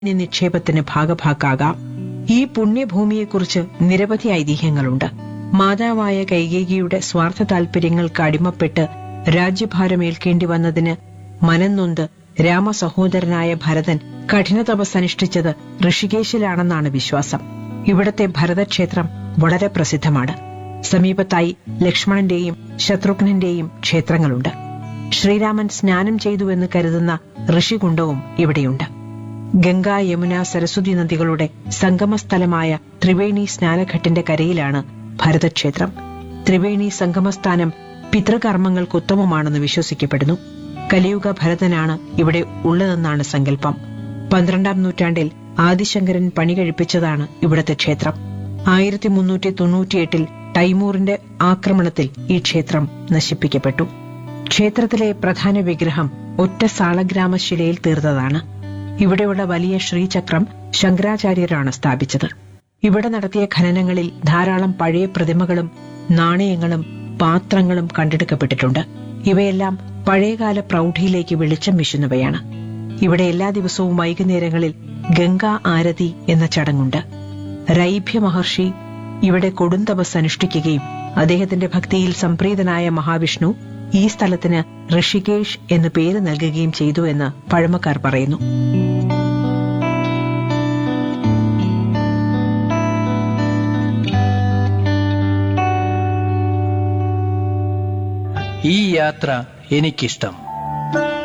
നിക്ഷേപത്തിന് ഭാഗഭാക്കാകാം ഈ പുണ്യഭൂമിയെക്കുറിച്ച് നിരവധി ഐതിഹ്യങ്ങളുണ്ട് മാതാവായ കൈകേകിയുടെ സ്വാർത്ഥ താൽപര്യങ്ങൾക്ക് അടിമപ്പെട്ട് രാജ്യഭാരമേൽക്കേണ്ടി വന്നതിന് മനംനൊന്ത് രാമസഹോദരനായ ഭരതൻ കഠിന തപസ്സനുഷ്ഠിച്ചത് ഋഷികേശിലാണെന്നാണ് വിശ്വാസം ഇവിടത്തെ ഭരതക്ഷേത്രം വളരെ പ്രസിദ്ധമാണ് സമീപത്തായി ലക്ഷ്മണന്റെയും ശത്രുഘ്നന്റെയും ക്ഷേത്രങ്ങളുണ്ട് ശ്രീരാമൻ സ്നാനം ചെയ്തുവെന്ന് കരുതുന്ന ഋഷികുണ്ടവും ഇവിടെയുണ്ട് ഗംഗ യമുന സരസ്വതി നദികളുടെ സംഗമസ്ഥലമായ ത്രിവേണി സ്നാനഘട്ടിന്റെ കരയിലാണ് ഭരതക്ഷേത്രം ത്രിവേണി സംഗമസ്ഥാനം പിതൃകർമ്മങ്ങൾക്ക് ഉത്തമമാണെന്ന് വിശ്വസിക്കപ്പെടുന്നു കലിയുഗ ഭരതനാണ് ഇവിടെ ഉള്ളതെന്നാണ് സങ്കല്പം പന്ത്രണ്ടാം നൂറ്റാണ്ടിൽ ആദിശങ്കരൻ പണി കഴിപ്പിച്ചതാണ് ഇവിടത്തെ ക്ഷേത്രം ആയിരത്തി മുന്നൂറ്റി തൊണ്ണൂറ്റിയെട്ടിൽ തൈമൂറിന്റെ ആക്രമണത്തിൽ ഈ ക്ഷേത്രം നശിപ്പിക്കപ്പെട്ടു ക്ഷേത്രത്തിലെ പ്രധാന വിഗ്രഹം ഒറ്റ സാളഗ്രാമശിലയിൽ തീർത്തതാണ് ഇവിടെയുള്ള വലിയ ശ്രീചക്രം ശങ്കരാചാര്യരാണ് സ്ഥാപിച്ചത് ഇവിടെ നടത്തിയ ഖനനങ്ങളിൽ ധാരാളം പഴയ പ്രതിമകളും നാണയങ്ങളും പാത്രങ്ങളും കണ്ടെടുക്കപ്പെട്ടിട്ടുണ്ട് ഇവയെല്ലാം പഴയകാല പ്രൗഢിയിലേക്ക് വെളിച്ചം വീശുന്നവയാണ് ഇവിടെ എല്ലാ ദിവസവും വൈകുന്നേരങ്ങളിൽ ഗംഗാ ആരതി എന്ന ചടങ്ങുണ്ട് രൈഭ്യ മഹർഷി ഇവിടെ കൊടുന്തപസ് അനുഷ്ഠിക്കുകയും അദ്ദേഹത്തിന്റെ ഭക്തിയിൽ സംപ്രീതനായ മഹാവിഷ്ണു ഈ സ്ഥലത്തിന് ഋഷികേഷ് എന്ന് പേര് നൽകുകയും ചെയ്തു എന്ന് പഴമക്കാർ പറയുന്നു ഈ യാത്ര എനിക്കിഷ്ടം